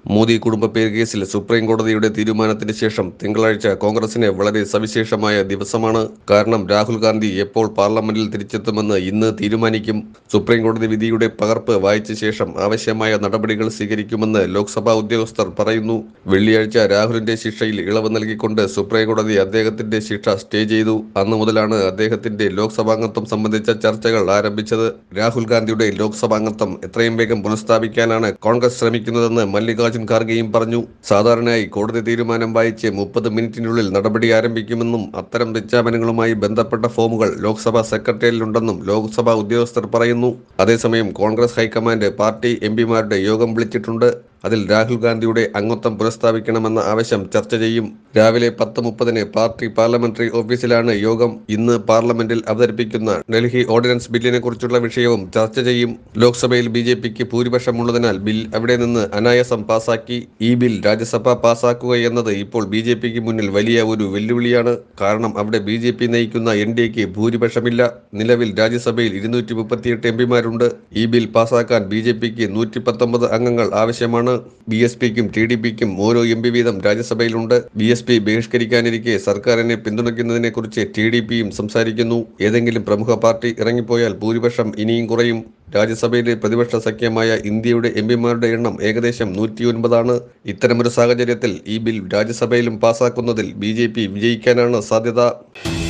മോദി കുടുംബ പേര് കേസിൽ സുപ്രീം കോടതിയുടെ തീരുമാനത്തിന് ശേഷം തിങ്കളാഴ്ച കോൺഗ്രസിന് വളരെ സവിശേഷമായ ദിവസമാണ് കാരണം രാഹുൽ ഗാന്ധി എപ്പോൾ പാർലമെന്റിൽ തിരിച്ചെത്തുമെന്ന് ഇന്ന് തീരുമാനിക്കും സുപ്രീം കോടതി വിധിയുടെ പകർപ്പ് വായിച്ച ശേഷം ആവശ്യമായ നടപടികൾ സ്വീകരിക്കുമെന്ന് ലോക്സഭാ ഉദ്യോഗസ്ഥർ പറയുന്നു വെള്ളിയാഴ്ച രാഹുലിന്റെ ശിക്ഷയിൽ ഇളവ് നൽകിക്കൊണ്ട് സുപ്രീം കോടതി അദ്ദേഹത്തിന്റെ ശിക്ഷ സ്റ്റേ ചെയ്തു അന്നു മുതലാണ് അദ്ദേഹത്തിന്റെ ലോക്സഭാംഗത്വം സംബന്ധിച്ച ചർച്ചകൾ ആരംഭിച്ചത് രാഹുൽ ഗാന്ധിയുടെ ലോക്സഭാംഗത്വം എത്രയും വേഗം പുനഃസ്ഥാപിക്കാനാണ് കോൺഗ്രസ് ശ്രമിക്കുന്നതെന്ന് മല്ലികാർജുൻ ഖാർഗെയും പറഞ്ഞു സാധാരണയായി കോടതി തീരുമാനം വായിച്ച് മുപ്പത് മിനിറ്റിനുള്ളിൽ നടപടി ആരംഭിക്കുമെന്നും അത്തരം വിജ്ഞാപനങ്ങളുമായി ബന്ധപ്പെട്ട ഫോമുകൾ ലോക്സഭാ സെക്രട്ടേറിയറ്റിലുണ്ടെന്നും ലോക്സഭാ ഉദ്യോഗസ്ഥർ പറയുന്നു അതേസമയം കോൺഗ്രസ് ഹൈക്കമാൻഡ് പാർട്ടി എം പിമാരുടെ യോഗം വിളിച്ചിട്ടുണ്ട് അതിൽ രാഹുൽ ഗാന്ധിയുടെ അംഗത്വം പുനഃസ്ഥാപിക്കണമെന്ന ആവശ്യം ചർച്ച ചെയ്യും രാവിലെ പത്ത് മുപ്പതിന് പാർട്ടി പാർലമെന്ററി ഓഫീസിലാണ് യോഗം ഇന്ന് പാർലമെന്റിൽ അവതരിപ്പിക്കുന്ന ഡൽഹി ഓർഡിനൻസ് ബില്ലിനെ കുറിച്ചുള്ള വിഷയവും ചർച്ച ചെയ്യും ലോക്സഭയിൽ ബി ജെ പിക്ക് ഭൂരിപക്ഷമുള്ളതിനാൽ ബിൽ അവിടെ നിന്ന് അനായാസം പാസാക്കി ഈ ബിൽ രാജ്യസഭ പാസാക്കുക എന്നത് ഇപ്പോൾ ബി ജെ പിക്ക് മുന്നിൽ വലിയ ഒരു വെല്ലുവിളിയാണ് കാരണം അവിടെ ബി ജെ പി നയിക്കുന്ന എൻ ഡി എക്ക് ഭൂരിപക്ഷമില്ല നിലവിൽ രാജ്യസഭയിൽ ഇരുന്നൂറ്റി മുപ്പത്തിയെട്ട് എം പിമാരുണ്ട് ഈ ബിൽ പാസാക്കാൻ ബി ജെ പിക്ക് നൂറ്റി പത്തൊമ്പത് അംഗങ്ങൾ ആവശ്യമാണ് ബി എസ് പിക്കും ടി ഡി പിക്കും ഓരോ എം പി വീതം രാജ്യസഭയിലുണ്ട് ബി എസ് പി ബഹിഷ്കരിക്കാനിരിക്കെ സർക്കാരിനെ പിന്തുണയ്ക്കുന്നതിനെ കുറിച്ച് ടി ഡി പിയും സംസാരിക്കുന്നു ഏതെങ്കിലും പ്രമുഖ പാർട്ടി ഇറങ്ങിപ്പോയാൽ ഭൂരിപക്ഷം ഇനിയും കുറയും രാജ്യസഭയിലെ പ്രതിപക്ഷ സഖ്യമായ ഇന്ത്യയുടെ എം പിമാരുടെ എണ്ണം ഏകദേശം നൂറ്റിയൊൻപതാണ് ഇത്തരമൊരു സാഹചര്യത്തിൽ ഈ ബിൽ രാജ്യസഭയിലും പാസാക്കുന്നതിൽ ബി ജെ പി വിജയിക്കാനാണ് സാധ്യത